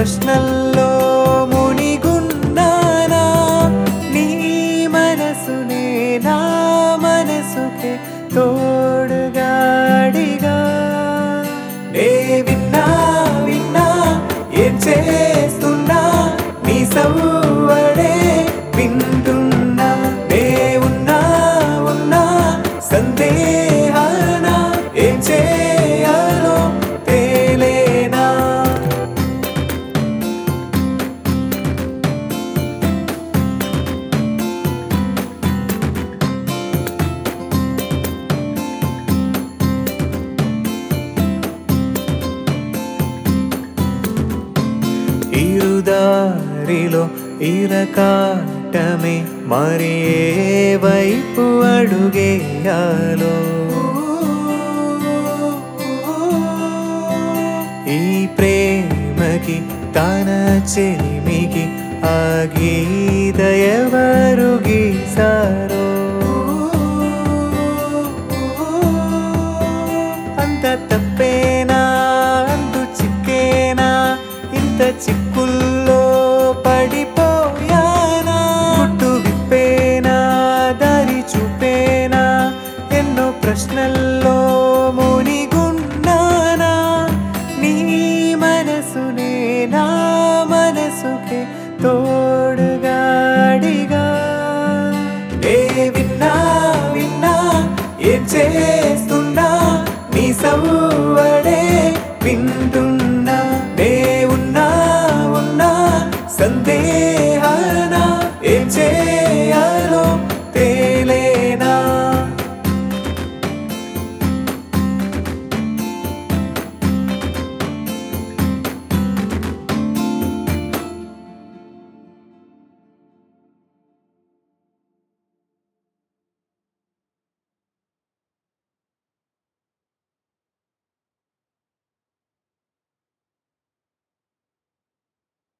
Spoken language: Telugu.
ప్రశ్నల్లో మునిగున్నానా నీ మనసునే నా మనసుకే తోడుగాడిగా నే విన్నా విన్నా ఏం చేస్తున్నా నీ సవ్వడే వింటున్నా నే ఉన్నా ఉన్నా సందేహాన ఏం చేయాలో తేలేనా ఇరుదారిలో ఇరకాటమే మరి ఏ వైపు అడుగేయాలో ఈ ప్రేమకి తన చెలిమికి ఆ గీత ఎవరు గీసారో అంత తప్పేనా అందు చిక్కేనా ఇంత చిక్కుల్లో పడిపోయానా గుట్టు విప్పేనా దారి చూపేనా ఎన్నో ప్రశ్నల్లో మునిగున్నానా నీ మనసునే నా మనసుకే తో